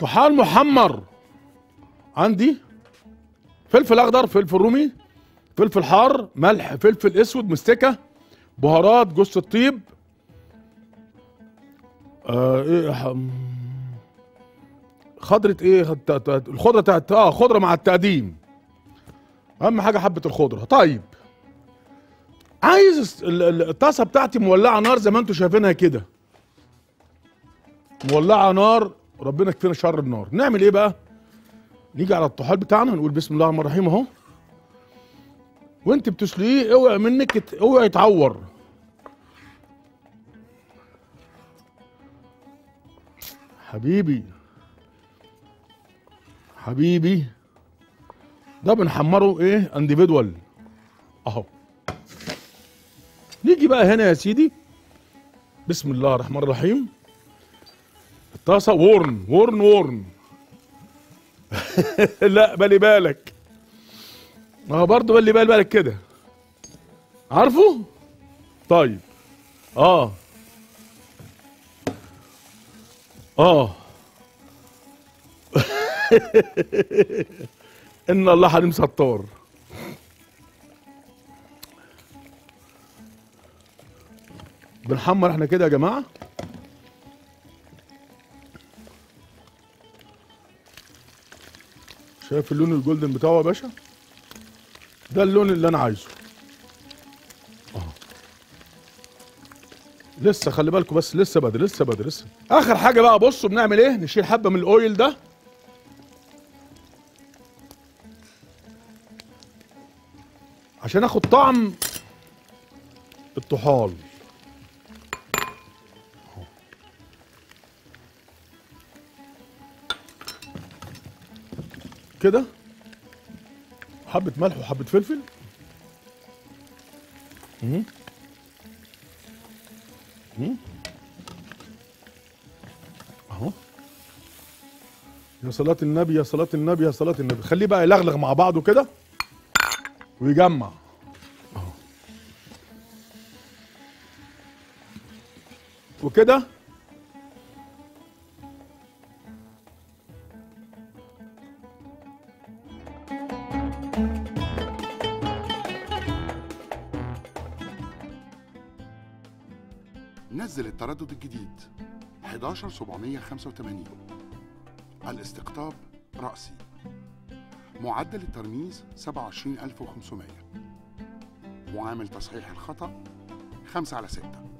طحال محمر عندي فلفل اخضر فلفل رومي فلفل حار ملح فلفل اسود مستكه بهارات جوز الطيب آه ايه حم- خضرة ايه الت- الت- الخضرة بتاعت اه خضرة مع التقديم اهم حاجة حبة الخضرة طيب عايز الس- ال- ال- الطاسة بتاعتي مولعة نار زي ما انتم شايفينها كده مولعة نار ربنا يكفينا شر النار نعمل ايه بقى نيجي على الطحال بتاعنا نقول بسم الله الرحمن الرحيم اهو وانت بتسلقيه اوعي منك يت- اوعي يتعور حبيبي حبيبي ده بنحمره ايه انديفيدوال اهو نيجي بقى هنا يا سيدي بسم الله الرحمن الرحيم الطاسه ورن ورن ورن لا بالي بالك ما هو برضه بالي بال بالك كده عارفه طيب اه اه ان الله حليم ستار بنحمر احنا كده يا جماعه شايف اللون الجولدن بتاعه يا باشا ده اللون اللي انا عايزه اه لسه خلي بالكم بس لسه بدري لسه بدري لسه اخر حاجه بقى بصوا بنعمل ايه نشيل حبه من الاويل ده عشان اخد طعم الطحال أهو. كده حبة ملح وحبة فلفل مم. مم. اهو يا صلاة النبي يا صلاة النبي يا صلاة النبي خليه بقى يلغلغ مع بعضه كده ويجمع اهو وكده نزل التردد الجديد 11785 الاستقطاب رأسي معدل الترميز 27500 معامل تصحيح الخطأ 5 على 6